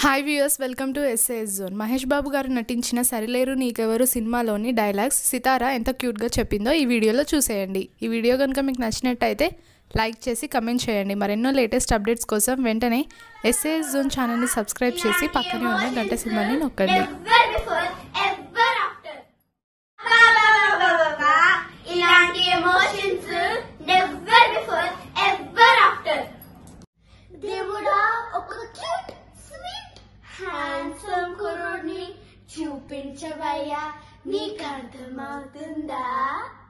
Hi viewers welcome to SAS zone Mahesh Babu garu నటించిన సరిలేరు నీకెవరు సినిమాలోని డైలాగ్స్ సితారా ఎంత క్యూట్గా చెప్పిందో ఈ వీడియోలో చూసేయండి ఈ వీడియో కనుక మీకు నచ్చినట్టయితే లైక్ చేసి కమెంట్ చేయండి మరెన్నో లేటెస్ట్ అప్డేట్స్ కోసం వెంటనే ఎస్ఏఎస్ జోన్ ఛానల్ని సబ్స్క్రైబ్ చేసి పక్కనే ఉన్న గంట సింబల్ని నొక్కండి Never before, ever after. Ba, ba, ba, ba, ba, ba. ఇలాంటి emotions never before ever after దేవుడా ఒక క్యూట్ స్వీట్ హ్యాండ్సమ్ కుర్రోడ్ని చూపించవయ్యా నీకు అర్థమవుతుందా